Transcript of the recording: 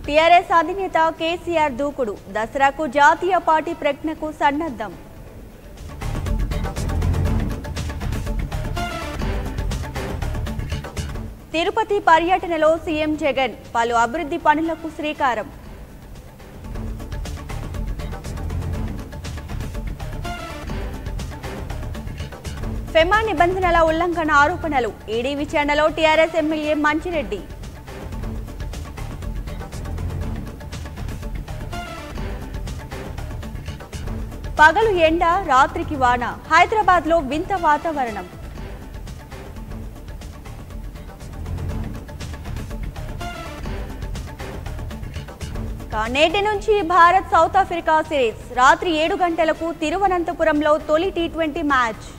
TRS అధినేత కేసీఆర్ దూకుడు దసరాకు జాతీయ పార్టీ ప్రజ్ఞకు సన్నద్ధం తిరుపతి పర్యటనలో సీఎం జగన్ పలు అభివృద్ధి పనులకు శ్రీకారం ఫెమా నిబంధనల ఉల్లంఘన ఆరోపణలు ఈడీ విచారణలో టీఆర్ఎస్ ఎమ్మెల్యే మంచిరెడ్డి పగలు ఎండ రాత్రికి వాన హైదరాబాద్ లో వింత వాతావరణం ఇక నేటి నుంచి భారత్ సౌత్ ఆఫ్రికా సిరీస్ రాత్రి ఏడు గంటలకు తిరువనంతపురంలో తొలి టీ ట్వంటీ మ్యాచ్